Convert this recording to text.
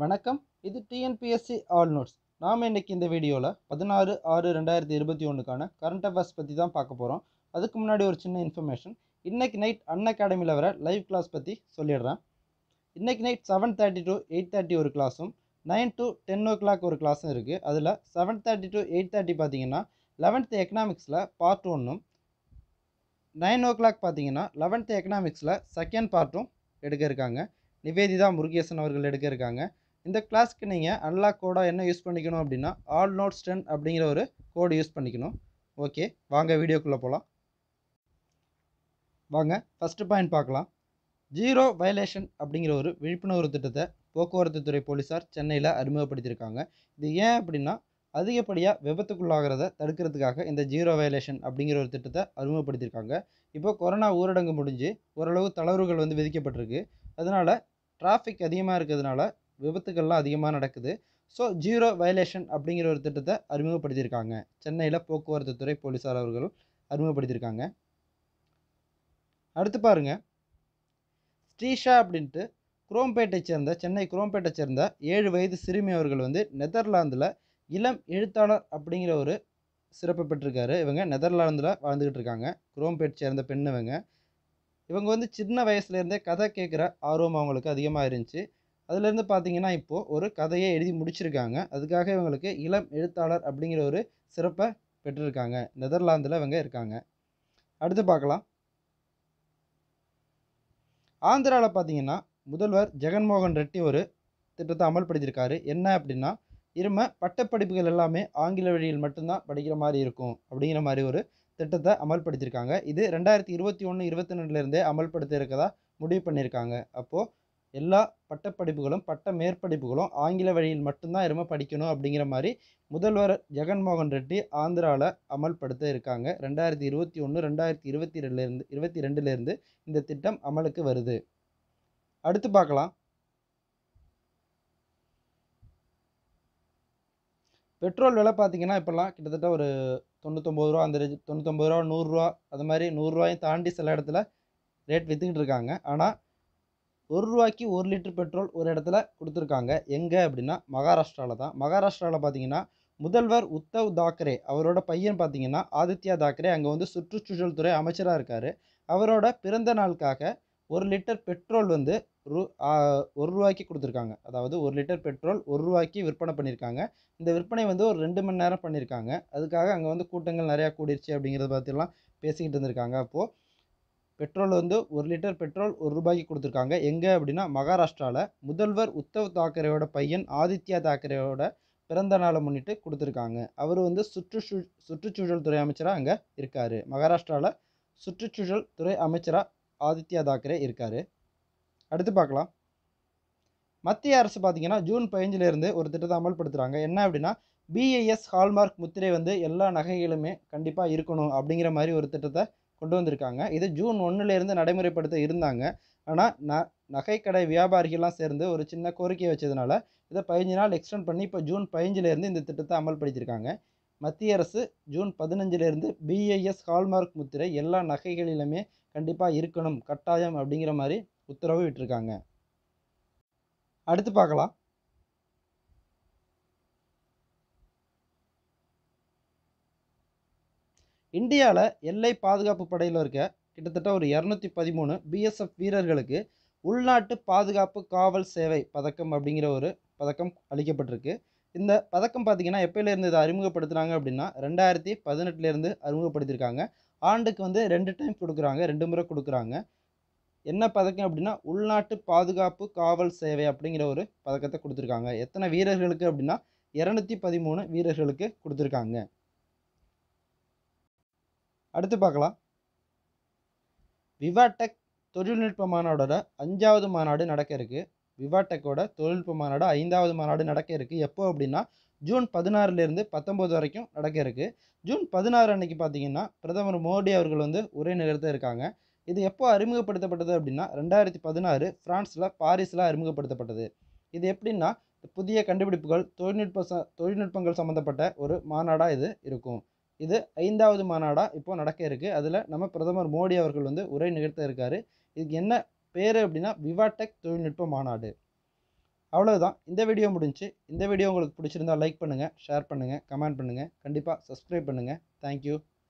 வணக்கம் இது TNPSC all notes நாம் இன்னைக்கு இந்த வீடியோவில் பதினாறு ஆறு ரெண்டாயிரத்தி இருபத்தி ஒன்றுக்கான கரண்ட் அஃபேர்ஸ் பற்றி தான் பார்க்க போகிறோம் அதுக்கு முன்னாடி ஒரு சின்ன இன்ஃபர்மேஷன் இன்னைக்கு நைட் அன் அகாடமியில் வர லைவ் கிளாஸ் பற்றி சொல்லிடுறேன் இன்னைக்கு night seven thirty to eight thirty ஒரு கிளாஸும் nine to ten o'clock ஒரு கிளாஸும் இருக்குது அதில் seven thirty to eight thirty பார்த்தீங்கன்னா லெவன்த்து எக்கனாமிக்ஸில் பார்ட் ஒன்றும் நைன் ஓ கிளாக் பார்த்தீங்கன்னா லெவன்த்து எக்கனாமிக்ஸில் செகண்ட் பார்ட்டும் எடுக்க இருக்காங்க நிவேதிதா முருகேசன் அவர்கள் எடுக்க இருக்காங்க இந்த கிளாஸ்க்கு நீங்கள் அன்லாக் கோடாக என்ன யூஸ் பண்ணிக்கணும் அப்படின்னா ஆல் நோட்ஸ் டென் அப்படிங்கிற ஒரு கோடு யூஸ் பண்ணிக்கணும் ஓகே வாங்க வீடியோக்குள்ளே போகலாம் வாங்க ஃபஸ்ட்டு பாயிண்ட் பார்க்கலாம் ஜீரோ வயலேஷன் அப்படிங்கிற ஒரு விழிப்புணர்வு திட்டத்தை போக்குவரத்து துறை போலீஸார் சென்னையில் அறிமுகப்படுத்தியிருக்காங்க இது ஏன் அப்படின்னா அதிகப்படியாக விபத்துக்குள்ளாகிறத தடுக்கிறதுக்காக இந்த ஜீரோ வயலேஷன் அப்படிங்கிற ஒரு திட்டத்தை அறிமுகப்படுத்தியிருக்காங்க இப்போ கொரோனா ஊரடங்கு முடிஞ்சு ஓரளவு தளர்வுகள் வந்து விதிக்கப்பட்டிருக்கு அதனால் டிராஃபிக் அதிகமாக இருக்கிறதுனால விபத்துக்கள்லாம் அதிகமாக நடக்குது ஸோ ஜீரோ வயலேஷன் அப்படிங்கிற ஒரு திட்டத்தை அறிமுகப்படுத்தியிருக்காங்க சென்னையில் போக்குவரத்து துறை போலீஸார் அவர்கள் அறிமுகப்படுத்தியிருக்காங்க அடுத்து பாருங்க ஸ்ரீஷா அப்படின்ட்டு குரோம்பேட்டை சேர்ந்த சென்னை குரோம்பேட்டை சேர்ந்த ஏழு வயது சிறுமி அவர்கள் வந்து நெதர்லாந்தில் இளம் எழுத்தாளர் அப்படிங்கிற ஒரு சிறப்பு பெற்றிருக்காரு இவங்க நெதர்லாந்தில் வாழ்ந்துக்கிட்டு இருக்காங்க குரோம்பேட் சேர்ந்த பெண் இவங்க இவங்க வந்து சின்ன வயசுலேருந்தே கதை கேட்குற ஆர்வம் அவங்களுக்கு அதிகமாக இருந்துச்சு அதுலேருந்து பார்த்தீங்கன்னா இப்போது ஒரு கதையை எழுதி முடிச்சிருக்காங்க அதுக்காக இவங்களுக்கு இளம் எழுத்தாளர் அப்படிங்கிற ஒரு சிறப்பை பெற்றிருக்காங்க நெதர்லாந்தில் இவங்க இருக்காங்க அடுத்து பார்க்கலாம் ஆந்திராவில் பார்த்தீங்கன்னா முதல்வர் ஜெகன்மோகன் ரெட்டி ஒரு திட்டத்தை அமல்படுத்தியிருக்காரு என்ன அப்படின்னா இரும பட்டப்படிப்புகள் எல்லாமே ஆங்கில வழியில் மட்டும்தான் படிக்கிற மாதிரி இருக்கும் அப்படிங்கிற மாதிரி ஒரு திட்டத்தை அமல்படுத்தியிருக்காங்க இது ரெண்டாயிரத்தி இருபத்தி ஒன்று இருபத்தி ரெண்டுலேருந்தே அமல்படுத்த இருக்கதா முடிவு பண்ணியிருக்காங்க அப்போது எல்லா பட்டப்படிப்புகளும் பட்ட மேற்படிப்புகளும் ஆங்கில வழியில் மட்டும்தான் இரும படிக்கணும் அப்படிங்கிற மாதிரி முதல்வர் ஜெகன்மோகன் ரெட்டி ஆந்திராவில் அமல்படுத்த இருக்காங்க ரெண்டாயிரத்தி இருபத்தி ஒன்று ரெண்டாயிரத்தி இருபத்தி ரெண்டுலேருந்து இருபத்தி ரெண்டுலேருந்து இந்த திட்டம் அமலுக்கு வருது அடுத்து பார்க்கலாம் பெட்ரோல் விலை பார்த்தீங்கன்னா இப்போல்லாம் கிட்டத்தட்ட ஒரு தொண்ணூத்தொம்பது ரூபா அந்த ரேஞ்சு தொண்ணூத்தொம்பது ரூபா நூறுரூவா அது மாதிரி நூறுரூவாயும் தாண்டி சில இடத்துல ரேட் விற்றுக்கிட்டு இருக்காங்க ஆனால் ஒரு ரூபாய்க்கு ஒரு லிட்டர் பெட்ரோல் ஒரு இடத்துல கொடுத்துருக்காங்க எங்கே அப்படின்னா மகாராஷ்டிராவில் தான் மகாராஷ்டிராவில் பார்த்தீங்கன்னா முதல்வர் உத்தவ் தாக்கரே அவரோட பையன் பார்த்தீங்கன்னா ஆதித்யா தாக்கரே அங்கே வந்து சுற்றுச்சூழல் துறை அமைச்சராக இருக்கார் அவரோட பிறந்த நாளுக்காக ஒரு லிட்டர் பெட்ரோல் வந்து ரூ ஒரு ரூபாய்க்கு கொடுத்துருக்காங்க அதாவது ஒரு லிட்டர் பெட்ரோல் ஒரு ரூபாய்க்கு விற்பனை பண்ணியிருக்காங்க இந்த விற்பனை வந்து ஒரு ரெண்டு மணி நேரம் பண்ணியிருக்காங்க அதுக்காக அங்கே வந்து கூட்டங்கள் நிறையா கூடிருச்சு அப்படிங்கிறத பற்றிலாம் பேசிக்கிட்டு இருந்திருக்காங்க அப்போது பெட்ரோல் வந்து ஒரு லிட்டர் பெட்ரோல் ஒரு ரூபாய்க்கு கொடுத்துருக்காங்க எங்கே அப்படின்னா மகாராஷ்டிராவில் முதல்வர் உத்தவ் தாக்கரேயோட பையன் ஆதித்யா தாக்கரேயோட பிறந்த நாளை முன்னிட்டு கொடுத்துருக்காங்க அவர் வந்து சுற்றுச்சூ சுற்றுச்சூழல் துறை அமைச்சராக அங்கே இருக்கார் மகாராஷ்டிராவில் சுற்றுச்சூழல் துறை அமைச்சராக ஆதித்யா தாக்கரே இருக்கார் அடுத்து பார்க்கலாம் மத்திய அரசு பார்த்திங்கன்னா ஜூன் பதினஞ்சிலேருந்து ஒரு திட்டத்தை அமல்படுத்துகிறாங்க என்ன அப்படின்னா பிஐஎஸ் ஹால்மார்க் முத்திரை வந்து எல்லா நகைகளுமே கண்டிப்பாக இருக்கணும் அப்படிங்கிற மாதிரி ஒரு திட்டத்தை கொண்டு வந்திருக்காங்க இது ஜூன் ஒன்றுலேருந்து நடைமுறைப்படுத்த இருந்தாங்க ஆனால் ந நகைக்கடை வியாபாரிகள்லாம் சேர்ந்து ஒரு சின்ன கோரிக்கை வச்சதுனால இதை பதினஞ்சு நாள் எக்ஸ்டெண்ட் பண்ணி இப்போ ஜூன் பதினஞ்சிலேருந்து இந்த திட்டத்தை அமல்படுத்தியிருக்காங்க மத்திய அரசு ஜூன் பதினஞ்சிலேருந்து பிஐஎஸ் ஹால்மார்க் முத்திரை எல்லா நகைகளிலுமே கண்டிப்பாக இருக்கணும் கட்டாயம் அப்படிங்கிற மாதிரி உத்தரவு விட்டுருக்காங்க அடுத்து பார்க்கலாம் இந்தியாவில் எல்லை பாதுகாப்பு படையில் இருக்க கிட்டத்தட்ட ஒரு இரநூத்தி பதிமூணு பிஎஸ்எஃப் வீரர்களுக்கு உள்நாட்டு பாதுகாப்பு காவல் சேவை பதக்கம் அப்படிங்கிற ஒரு பதக்கம் அளிக்கப்பட்டிருக்கு இந்த பதக்கம் பார்த்திங்கன்னா எப்போலேருந்து இதை அறிமுகப்படுத்துனாங்க அப்படின்னா ரெண்டாயிரத்தி பதினெட்டுலேருந்து அறிமுகப்படுத்தியிருக்காங்க ஆண்டுக்கு வந்து ரெண்டு டைம் கொடுக்குறாங்க ரெண்டு முறை கொடுக்குறாங்க என்ன பதக்கம் அப்படின்னா உள்நாட்டு பாதுகாப்பு காவல் சேவை அப்படிங்கிற ஒரு பதக்கத்தை கொடுத்துருக்காங்க எத்தனை வீரர்களுக்கு அப்படின்னா இரநூத்தி பதிமூணு வீரர்களுக்கு கொடுத்துருக்காங்க அடுத்து பார்க்கலாம் விவாடெக் தொழில்நுட்ப மாநாடோட அஞ்சாவது மாநாடு நடக்க இருக்குது விவாடெக்கோட தொழில்நுட்ப மாநாடு ஐந்தாவது மாநாடு நடக்க இருக்குது எப்போ அப்படின்னா ஜூன் பதினாறுலேருந்து பத்தொம்போது வரைக்கும் நடக்க இருக்குது ஜூன் பதினாறு அன்னைக்கு பார்த்தீங்கன்னா பிரதமர் மோடி அவர்கள் வந்து உரை நிகழ்த்த இருக்காங்க இது எப்போ அறிமுகப்படுத்தப்பட்டது அப்படின்னா ரெண்டாயிரத்தி பதினாறு ஃப்ரான்ஸில் பாரிஸில் அறிமுகப்படுத்தப்பட்டது இது எப்படின்னா புதிய கண்டுபிடிப்புகள் தொழில்நுட்ப ச தொழில்நுட்பங்கள் சம்மந்தப்பட்ட ஒரு மாநாடாக இது இருக்கும் இது ஐந்தாவது மாநாடாக இப்போ நடக்க இருக்குது அதில் நம்ம பிரதமர் மோடி அவர்கள் வந்து உரை நிகழ்த்த இருக்காரு இதுக்கு என்ன பேர் அப்படின்னா விவாடெக் தொழில்நுட்ப மாநாடு அவ்வளவுதான் இந்த வீடியோ முடிஞ்சுச்சு இந்த வீடியோ உங்களுக்கு பிடிச்சிருந்தா லைக் பண்ணுங்கள் ஷேர் பண்ணுங்கள் கமெண்ட் பண்ணுங்கள் கண்டிப்பாக சப்ஸ்கிரைப் பண்ணுங்கள் தேங்க்யூ